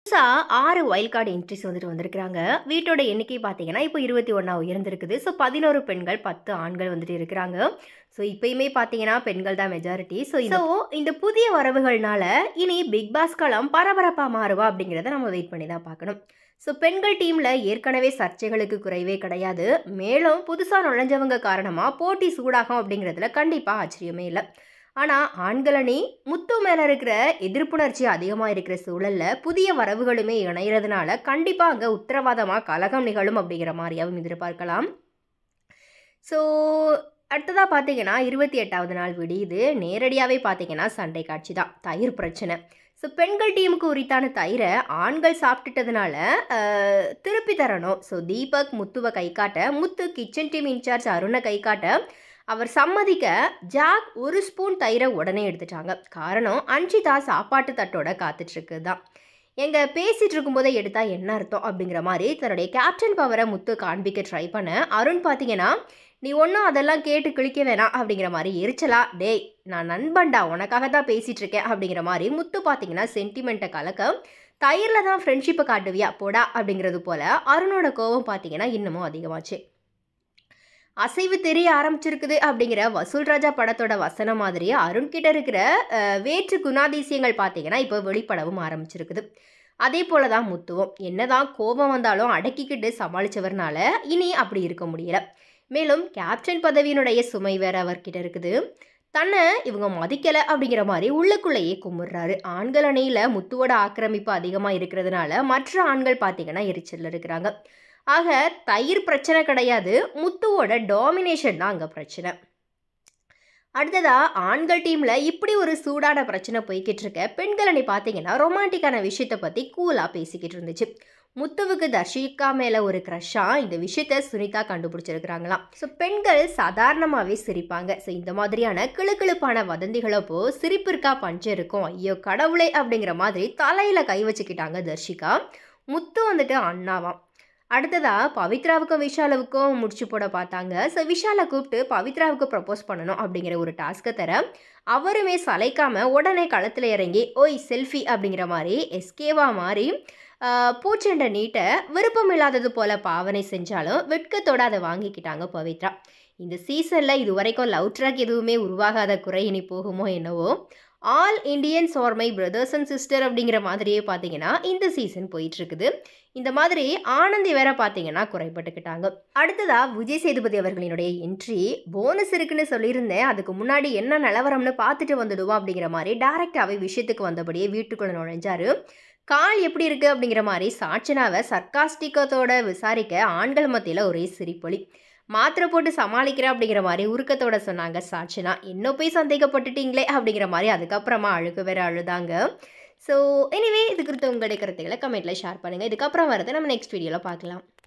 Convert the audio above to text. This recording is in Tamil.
புதுசாக ஆறு வைல்ட் கார்டு என்ட்ரிஸ் வந்துட்டு வந்திருக்கிறாங்க வீட்டோட எண்ணிக்கை பார்த்தீங்கன்னா இப்போ இருபத்தி ஒன்றா உயர்ந்திருக்குது ஸோ பதினோரு பெண்கள் பத்து ஆண்கள் வந்துட்டு இருக்கிறாங்க ஸோ இப்பயுமே பார்த்தீங்கன்னா பெண்கள் தான் மெஜாரிட்டி ஸோ ஸோ இந்த புதிய வரவுகள்னால இனி பிக் பாஸ் களம் பரபரப்பாக மாறுவா அப்படிங்கிறத நம்ம வெயிட் பண்ணி தான் பார்க்கணும் ஸோ பெண்கள் டீமில் ஏற்கனவே சர்ச்சைகளுக்கு குறைவே கிடையாது மேலும் புதுசாக நுழைஞ்சவங்க காரணமாக போட்டி சூடாகும் அப்படிங்கிறதுல கண்டிப்பாக ஆச்சரியமே இல்லை ஆனால் ஆண்கள் அணி முத்து மேலே இருக்கிற எதிர்ப்புணர்ச்சி அதிகமாக இருக்கிற சூழலில் புதிய வரவுகளுமே இணைகிறதுனால கண்டிப்பாக அங்கே உத்தரவாதமாக கலகம் நிகழும் அப்படிங்கிற மாதிரியாகவும் எதிர்பார்க்கலாம் ஸோ அடுத்ததாக பார்த்தீங்கன்னா இருபத்தி எட்டாவது நாள் விடியுது நேரடியாகவே பார்த்தீங்கன்னா சண்டை காட்சி தான் தயிர் பிரச்சனை ஸோ பெண்கள் டீமுக்கு உரித்தான தயிரை ஆண்கள் சாப்பிட்டுட்டதுனால அஹ், திருப்பி தரணும் ஸோ தீபக் முத்துவை கை காட்ட முத்து கிச்சன் டீம் இன்சார்ஜ் அருணை கை காட்ட அவர் சம்மதிக்க ஜாக் ஒரு ஸ்பூன் தயிரை உடனே எடுத்துட்டாங்க காரணம் அன்ஷிதா சாப்பாட்டு தட்டோட காத்துட்ருக்கு தான் எங்க பேசிட்டு இருக்கும்போதே எடுத்தா என்ன அர்த்தம் அப்படிங்கிற மாதிரி தன்னுடைய கேப்டன் பவரை முத்து காண்பிக்க ட்ரை பண்ண அருண் பார்த்தீங்கன்னா நீ ஒன்றும் அதெல்லாம் கேட்டு கிழிக்க வேணாம் அப்படிங்கிற மாதிரி எரிச்சலா டேய் நான் நண்பன்டா உனக்காக தான் பேசிட்டு இருக்கேன் அப்படிங்கிற மாதிரி முத்து பார்த்தீங்கன்னா சென்டிமெண்ட்டை கலக்க தயிரில் தான் ஃப்ரெண்ட்ஷிப்பை காட்டுவியா போடா அப்படிங்கிறது போல அருணோட கோவம் பார்த்தீங்கன்னா இன்னமும் அதிகமாச்சு அசைவு தெரிய ஆரம்பிச்சிருக்குது அப்படிங்கிற வசூல் ராஜா படத்தோட வசனம் மாதிரி அருண் கிட்ட இருக்கிற அஹ், வேற்று குணாதிசயங்கள் பார்த்தீங்கன்னா இப்போ வெளிப்படவும் ஆரம்பிச்சிருக்குது அதே போல தான் முத்துவம் என்னதான் கோபம் வந்தாலும் அடக்கிக்கிட்டு சமாளிச்சவர்னால இனி அப்படி இருக்க முடியல மேலும் கேப்டன் பதவியினுடைய சுமை வேற அவர்கிட்ட இருக்குது தன்னை இவங்க மதிக்கலை அப்படிங்கிற மாதிரி உள்ளுக்குள்ளேயே கும்பிடுறாரு ஆண்கள் அணியில் முத்துவோட ஆக்கிரமிப்பு அதிகமாக இருக்கிறதுனால மற்ற ஆண்கள் பார்த்தீங்கன்னா எரிச்சலில் இருக்கிறாங்க ஆக தயிர் பிரச்சனை கிடையாது முத்துவோட டாமினேஷன் தான் அங்கே பிரச்சனை அடுத்ததா ஆண்கள் டீமில் இப்படி ஒரு சூடான பிரச்சனை போய்கிட்டு இருக்க பெண்கள் அணி பார்த்தீங்கன்னா ரொமான்டிக்கான விஷயத்தை பற்றி கூலாக பேசிக்கிட்டு இருந்துச்சு முத்துவுக்கு தர்ஷிகா மேலே ஒரு க்ரஷ்ஷாக இந்த விஷயத்த சுனிதா கண்டுபிடிச்சிருக்கிறாங்களாம் ஸோ பெண்கள் சாதாரணமாகவே சிரிப்பாங்க ஸோ இந்த மாதிரியான கிளுகிளுப்பான வதந்திகளப்போ சிரிப்பு இருக்கா பஞ்சம் இருக்கும் ஐயோ கடவுளே அப்படிங்கிற மாதிரி தலையில் கை வச்சுக்கிட்டாங்க தர்ஷிகா முத்து வந்துட்டு அண்ணாவாம் அடுத்ததா பவித்ராவுக்கும் விஷாலுக்கும் முடிச்சு போட பார்த்தாங்க ஸோ விஷாலை கூப்பிட்டு பவித்ராவுக்கு ப்ரப்போஸ் பண்ணணும் அப்படிங்கிற ஒரு டாஸ்க்கை தர அவருமே சளைக்காம உடனே களத்தில் இறங்கி ஓய் செல்ஃபி அப்படிங்கிற மாதிரி எஸ்கேவா மாதிரி ஆஹ், பூச்செண்டை நீட்ட விருப்பம் இல்லாதது போல பாவனை செஞ்சாலும் வெட்கத்தோட அதை வாங்கிக்கிட்டாங்க பவித்ரா இந்த சீசனில் இது வரைக்கும் லவ் ட்ராக் எதுவுமே உருவாகாத குறை இனி போகுமோ என்னவோ all Indians are my brothers and sister அப்படிங்கிற மாதிரியே பார்த்தீங்கன்னா இந்த சீசன் போயிட்டு இருக்குது இந்த மாதிரி ஆனந்தி வேற பார்த்தீங்கன்னா குறைபட்டுக்கிட்டாங்க அடுத்ததா விஜய் சேதுபதி அவர்களினுடைய என்ட்ரி போனஸ் இருக்குன்னு சொல்லியிருந்தேன் அதுக்கு முன்னாடி என்ன நிலவரம்னு பார்த்துட்டு வந்துடுவோம் அப்படிங்கிற மாதிரி டேரெக்டாகவே விஷயத்துக்கு வந்தபடியே வீட்டுக்குள்ள நுழைஞ்சாரு கால் எப்படி இருக்கு அப்படிங்கிற மாதிரி சாட்சனாவை சர்க்காஸ்டிக்கத்தோட விசாரிக்க ஆண்கள் மத்தியில் ஒரே சிரிப்பொலி மாத்திரை போட்டு சமாளிக்கிறேன் அப்படிங்கிற மாதிரி உருக்கத்தோட சொன்னாங்க சாட்சனா என்ன போய் சந்தேகப்பட்டுட்டீங்களே அப்படிங்கிற மாதிரி அதுக்கப்புறமா அழுக வேற அழுதாங்க ஸோ எனிவே இது குறித்து உங்களுடைய கருத்துக்களை கமெண்ட்டில் ஷேர் பண்ணுங்கள் இதுக்கப்புறம் வரதை நம்ம நெக்ஸ்ட் வீடியோவில் பார்க்கலாம்